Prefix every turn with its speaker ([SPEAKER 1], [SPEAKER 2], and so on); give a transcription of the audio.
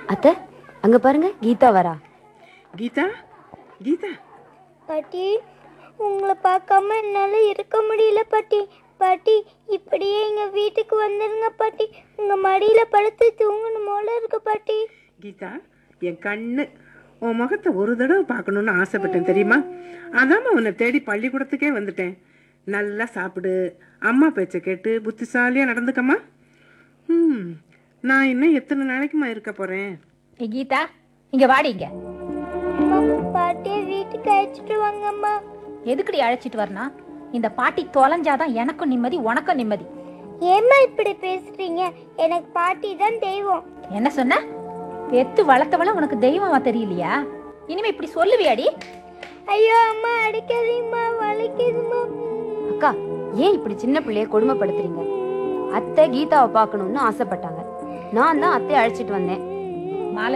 [SPEAKER 1] அத்தை அங்க பாருங்க கீதா வரா
[SPEAKER 2] கீதா கீதா
[SPEAKER 3] பாட்டி உங்களை பார்க்காம என்னால் இருக்க முடியல பாட்டி பாட்டி இப்படியே எங்கள் வீட்டுக்கு வந்துடுங்க பாட்டி உங்கள் மடியில் படுத்து தூங்கணும் போல இருக்கு பாட்டி
[SPEAKER 2] கீதா என் கண்ணு உன் முகத்தை ஒரு தடவை பார்க்கணுன்னு ஆசைப்பட்டேன் தெரியுமா அதாம்மா உன்னை தேடி பள்ளிக்கூடத்துக்கே வந்துட்டேன் நல்லா சாப்பிடு அம்மா பேச்சை கேட்டு புத்திசாலியாக நடந்துக்கம்மா ம் நான் இன்னும் எத்தனை நாளைக்குமா இருக்க போகிறேன்
[SPEAKER 4] ஏய் கீதா இங்க வாடி இங்க
[SPEAKER 3] அம்மா பாட்டியை வீட்டுக்கு அழைச்சிட்டு வாங்கம்மா
[SPEAKER 4] எதுக்குடி அழைச்சிட்டு வரணும் இந்த பாட்டி தொலைஞ்சாதான் எனக்கும் நிம்மதி உனக்கும் நிம்மதி
[SPEAKER 3] ஏம்மா இப்படி பேசுறீங்க எனக்கு பாட்டி தான் தெய்வம்
[SPEAKER 4] என்ன சொன்ன பெத்து வளர்த்தவள உனக்கு தெய்வமா தெரியலையா இனிமே இப்படி சொல்லுவியாடி
[SPEAKER 3] ஐயோ அம்மா அடிக்காதீங்கம்மா வலிக்குதும்மா
[SPEAKER 1] அக்கா ஏன் இப்படி சின்ன பிள்ளைய கொடுமைப்படுத்துறீங்க அத்தை கீதாவை பார்க்கணும்னு ஆசைப்பட்டாங்க நான் தான் அத்தையை அழைச்சிட்டு வந்தேன்